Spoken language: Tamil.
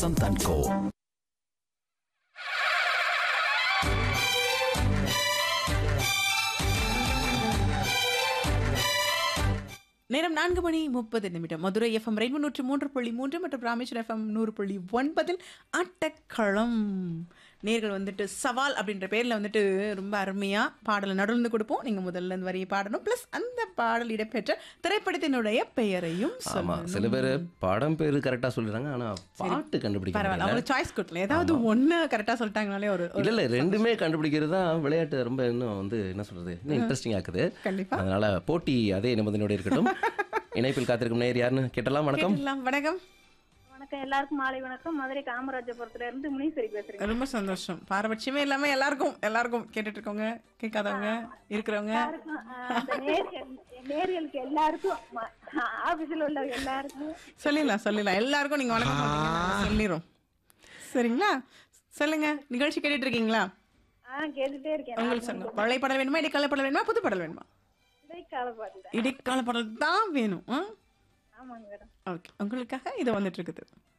வசந்த் அண்ட் கோ நேரம் நான்கு மணி முப்பது நிமிடம் மதுரை எஃப்எம் ரெண்டு நூற்று மூன்று புள்ளி மூன்று மற்றும் ராமேஸ்வரம் எஃப்எம் நூறு புள்ளி ஒன்பதில் அட்டக்களம் நேர்கள் வந்துட்டு சவால் அப்படின்ற பேரில் வந்துட்டு ரொம்ப அருமையாக பாடலை நடுந்து கொடுப்போம் நீங்கள் முதல்ல இந்த வரியை பாடணும் ப்ளஸ் அந்த பாடல் இடம்பெற்ற திரைப்படத்தினுடைய பெயரையும் ஆமா சொல்லணும் சில பேர் படம் பேரு கரெக்டா சொல்லிடுறாங்க ஆனா பாட்டு கண்டுபிடிக்க பரவாயில்ல முடியல அவங்களுக்கு சாய்ஸ் கொடுக்கல ஏதாவது ஒன்று கரெக்டாக சொல்லிட்டாங்கனாலே ஒரு ஒரு- இல்ல இல்ல ரெண்டுமே கண்டுபிடிக்கிறது தான் விளையாட்டு ரொம்ப இன்னும் வந்து என்ன சொல்றது இன்னும் இன்ட்ரெஸ்டிங் ஆக்குது கண்டிப்பா அதனால போட்டி அதே நிபந்தனையோட இருக்கட்டும் இணைப்பில் காத்திருக்கும் நேர் யாருன்னு கேட்டலாம் வணக்கம் கேட்டுடலாம். வணக்கம் வணக்கம் எல்லாருக்கும் மாலை வணக்கம் மதுரை காமராஜபுரத்துல இருந்து முனீஸ்வரி பேசுறேன் ரொம்ப சந்தோஷம் பாரபட்சமே இல்லாம எல்லாருக்கும் எல்லாருக்கும் கேட்டுட்டு இருக்கவங்க கேட்காதவங்க இருக்கிறவங்க எல்லாருக்கும், ஆஹ், அந்த நேரியல் நேரியலுக்கு எல்லாருக்கும் ம- ஆபீஸ்ல உள்ள எல்லாருக்கும் சொல்லிடலாம் சொல்லிடலாம் எல்லாருக்கும் நீங்க வணக்கம் சொல்றீங்க, நாங்க சொல்லிடுறோம் சரிங்களா சொல்லுங்க நிகழ்ச்சி கேட்டுட்டு இருக்கீங்களா ஆஹ் கேட்டுட்டே இருக்கேன் உங்களுக்கு சொல்லுங்க பழைய பாடல் வேணுமா இடைக்கால பாடல் வேணுமா புது பாடல் வேணுமா இடைக்கால பாட்டுல இடைக்கால பாடல் தான் வேணும் ஆமாங்க மேடம் ஓகே உங்களுக்காக இது வந்துட்டு இருக்குது